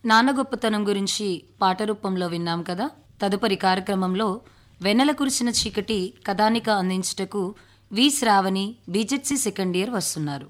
నాన్న గొప్పతనం గురించి పాట రూపంలో విన్నాం కదా తదుపరి కార్యక్రమంలో వెన్నెల కురిసిన చీకటి కథానిక అందించుటకు V Shravani BZC second year వస్తున్నారు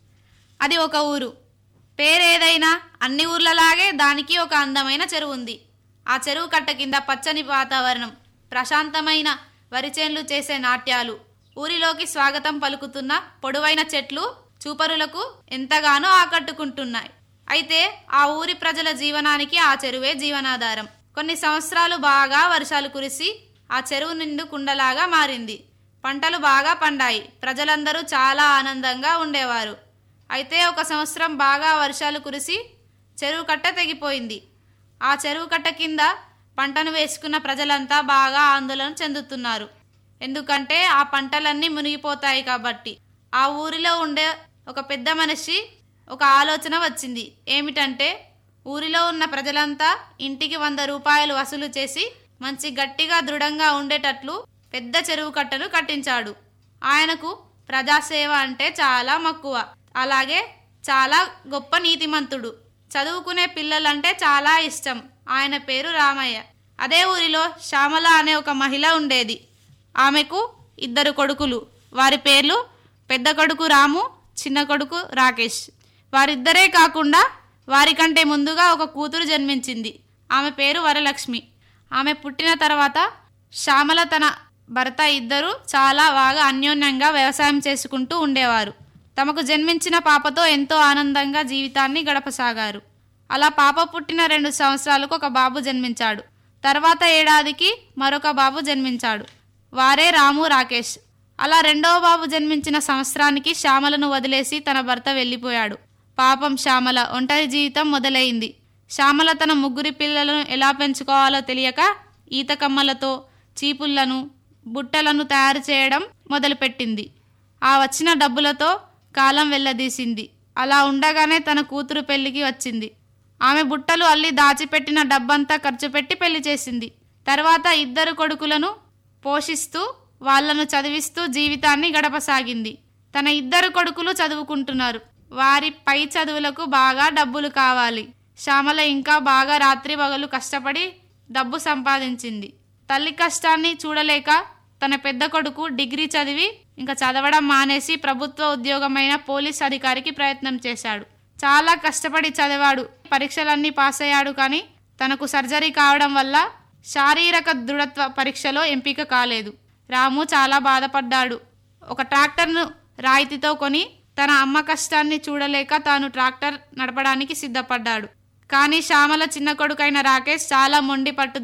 అది ఒక ఊరు పేరేదైనా అన్ని ఊర్లలాగే దానికి ఒక అందమైన చెరువు ఉంది ఆ చెరువు కట్ట కింద పచ్చని వాతావరణం ప్రశాంతమైన వరిచేన్లు చేసే నాట్యాలు ఊరిలోకి స్వాగతం పలుకుతున్న పొడవైన చెట్లు చూపరులకు ఎంతగానో ఆకట్టుకుంటున్నాయి అయితే ఆ ఊరి ప్రజల జీవనానికి ఆ చెరువే జీవనాధారం కొన్ని సంవత్సరాలు బాగా వర్షాలు కురిసి ఆ చెరువు నిండు కుండలాగా మారింది పంటలు బాగా పండాయి ప్రజలందరూ చాలా ఆనందంగా ఉండేవారు అయితే ఒక సంవత్సరం బాగా వర్షాలు కురిసి చెరువు కట్ట తెగిపోయింది ఆ చెరువు కట్ట కింద పంటను వేసుకున్న ప్రజలంతా బాగా ఆందోళన చెందుతున్నారు ఎందుకంటే ఆ పంటలన్నీ మునిగిపోతాయి కాబట్టి ఆ ఊరిలో ఉండే ఒక పెద్ద మనిషి ఒక ఆలోచన వచ్చింది ఏమిటంటే ఊరిలో ఉన్న ప్రజలంతా ఇంటికి వంద రూపాయలు వసూలు చేసి మంచి గట్టిగా దృఢంగా ఉండేటట్లు పెద్ద చెరువు కట్టను కట్టించాడు ఆయనకు ప్రజాసేవ అంటే చాలా మక్కువ అలాగే చాలా గొప్ప నీతిమంతుడు చదువుకునే పిల్లలంటే చాలా ఇష్టం ఆయన పేరు రామయ్య అదే ఊరిలో శ్యామల అనే ఒక మహిళ ఉండేది ఆమెకు ఇద్దరు కొడుకులు వారి పేర్లు పెద్ద కొడుకు రాము చిన్న కొడుకు రాకేష్ వారిద్దరే కాకుండా వారికంటే ముందుగా ఒక కూతురు జన్మించింది ఆమె పేరు వరలక్ష్మి ఆమె పుట్టిన తర్వాత శ్యామల తన భర్త ఇద్దరు చాలా బాగా అన్యోన్యంగా వ్యవసాయం చేసుకుంటూ ఉండేవారు తమకు జన్మించిన పాపతో ఎంతో ఆనందంగా జీవితాన్ని గడపసాగారు అలా పాప పుట్టిన రెండు సంవత్సరాలకు ఒక బాబు జన్మించాడు తర్వాత ఏడాదికి మరొక బాబు జన్మించాడు వారే రాము రాకేష్ అలా రెండవ బాబు జన్మించిన సంవత్సరానికి శ్యామలను వదిలేసి తన భర్త వెళ్ళిపోయాడు పాపం శ్యామల ఒంటరి జీవితం మొదలైంది శ్యామల తన ముగ్గురి పిల్లలను ఎలా పెంచుకోవాలో తెలియక ఈతకమ్మలతో చీపుళ్లను బుట్టలను తయారు చేయడం మొదలుపెట్టింది ఆ వచ్చిన డబ్బులతో కాలం వెళ్ళదీసింది అలా ఉండగానే తన కూతురు పెళ్లికి వచ్చింది ఆమె బుట్టలు అల్లి దాచిపెట్టిన డబ్బంతా ఖర్చు పెట్టి పెళ్లి చేసింది తర్వాత ఇద్దరు కొడుకులను పోషిస్తూ వాళ్ళను చదివిస్తూ జీవితాన్ని గడపసాగింది తన ఇద్దరు కొడుకులు చదువుకుంటున్నారు వారి పై చదువులకు బాగా డబ్బులు కావాలి శ్యామల ఇంకా బాగా రాత్రి పగలు కష్టపడి డబ్బు సంపాదించింది తల్లి కష్టాన్ని చూడలేక తన పెద్ద కొడుకు డిగ్రీ చదివి ఇంకా చదవడం మానేసి ప్రభుత్వ ఉద్యోగమైన పోలీస్ అధికారికి ప్రయత్నం చేశాడు చాలా కష్టపడి చదివాడు పరీక్షలన్నీ పాస్ అయ్యాడు కానీ తనకు సర్జరీ కావడం వల్ల శారీరక దృఢత్వ పరీక్షలో ఎంపిక కాలేదు రాము చాలా బాధపడ్డాడు ఒక ట్రాక్టర్ను రాయితీతో కొని తన అమ్మ కష్టాన్ని చూడలేక తాను ట్రాక్టర్ నడపడానికి సిద్ధపడ్డాడు కానీ శ్యామల చిన్న కొడుకైన రాకేష్ చాలా మొండి పట్టుదల